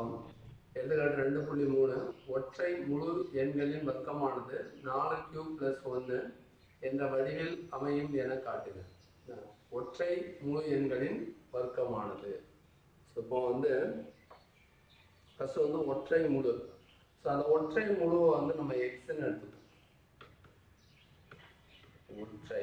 எடுத்துக்காட்டு ரெண்டு புள்ளி மூணு ஒற்றை முழு எண்களின் வர்க்கமானது நாலு கியூ பிளஸ் ஒன்று என்ற வடிவில் அமையும் என காட்டுக அஹ் ஒற்றை முழு எண்களின் வர்க்கமானது ஸோ இப்போ வந்து ஃபர்ஸ்ட் வந்து ஒற்றை முழு ஸோ அந்த ஒற்றை முழுவை வந்து நம்ம எக்ஸ்ன்னு எடுத்துக்கோம் ஒற்றை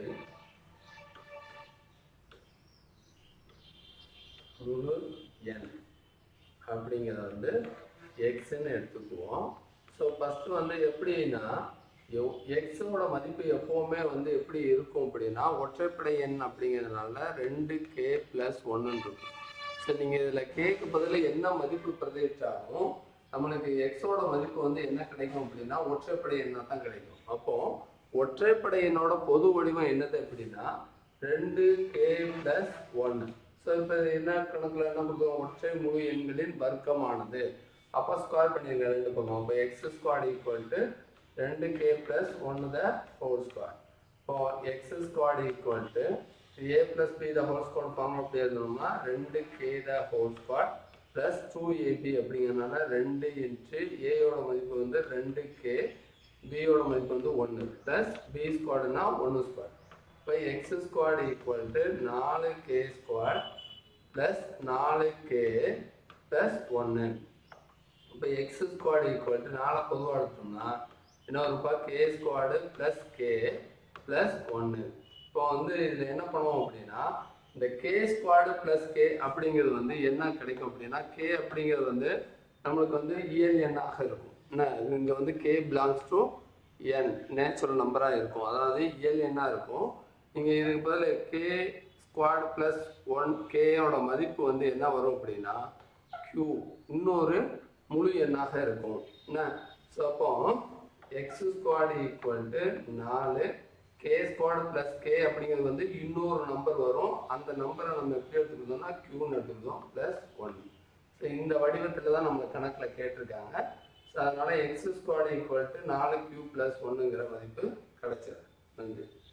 முழு எண் அப்படிங்கிறத வந்து எக்ஸ்ன்னு எடுத்துக்குவோம் ஸோ ஃபஸ்ட்டு வந்து எப்படின்னா எக்ஸோட மதிப்பு எப்போவுமே வந்து எப்படி இருக்கும் அப்படின்னா ஒற்றைப்படை எண் அப்படிங்கிறதுனால ரெண்டு கே ப்ளஸ் ஒன்றுன்னு இருக்கும் ஸோ நீங்கள் இதில் கேக்கு பதில் என்ன மதிப்பு பிரதிட்டாலும் நம்மளுக்கு எக்ஸோட மதிப்பு வந்து என்ன கிடைக்கும் அப்படின்னா ஒற்றைப்படை எண்ணாக தான் கிடைக்கும் அப்போது ஒற்றைப்படை எண்ணோட பொது வடிவம் என்னது அப்படின்னா ரெண்டு கே ப்ளஸ் ஒன்று ஸோ இப்போ என்ன கணக்கில் என்ன பண்ணுறோம் ஒற்றை முழு எண்களின் வர்க்கமானது அப்போ ஸ்கொயர் பண்ணிருங்க ரெண்டு பக்கம் அப்போ எக்ஸ் ஸ்கொயர் ஈக்குவல் டு ரெண்டு கே ப்ளஸ் ஒன்று த ஹோல் ஸ்கொயர் இப்போ X square equal to A plus B the whole square form அப்படி எழுதணும்னா ரெண்டு K the whole square plus two AB அப்படிங்கிறதுனால ரெண்டு இன்ட்டு ஏயோட மதிப்பு வந்து ரெண்டு கே பியோட மதிப்பு வந்து ஒன்று ப்ளஸ் பி ஸ்கொயர்னா ஒன்று ஸ்கொயர் இப்போ எக்ஸ் ஸ்கொயர் ஈக்குவல் டு நாலு கே ஸ்கொயர் ப்ளஸ் நாலு கே ப்ளஸ் ஒன்று இப்போ எக்ஸ் ஸ்குவாடு ஈக்குவல் டு நாலை பொதுவாக எடுத்தோம்னா என்ன வரும்ப்பா K squared plus K plus ஒன்று இப்போ வந்து இதில் என்ன பண்ணுவோம் அப்படின்னா இந்த கே ஸ்குவாடு ப்ளஸ் கே அப்படிங்கிறது வந்து என்ன கிடைக்கும் அப்படின்னா கே அப்படிங்கிறது வந்து நம்மளுக்கு வந்து இயல் எண்ணாக இருக்கும் என்ன இங்கே வந்து K belongs to N natural நம்பராக இருக்கும் அதாவது இயல் எண்ணாக இருக்கும் நீங்கள் இதுக்கு பதில் கே ஸ்குவாட் ப்ளஸ் ஒன் கேயோட மதிப்பு வந்து என்ன வரும் அப்படின்னா q இன்னொரு முழு எண்ணாக இருக்கும் என்ன ஸோ அப்போ எக்ஸ் ஸ்குவாட் ஈக்குவல் டு நாலு கே ஸ்குவாட் ப்ளஸ் கே அப்படிங்கிறது வந்து இன்னொரு நம்பர் வரும் அந்த நம்பரை நம்ம எப்படி எடுத்துக்கிட்டோம்னா க்யூன்னு எடுத்துக்கிட்டோம் ப்ளஸ் ஒன் ஸோ இந்த வடிவத்தில் தான் நம்ம கணக்கில் கேட்டிருக்காங்க ஸோ அதனால் எக்ஸ் ஸ்குவாட் ஈக்குவல் டு நாலு க்யூ ப்ளஸ் ஒன்றுங்கிற மதிப்பு கிடைச்சது நன்றி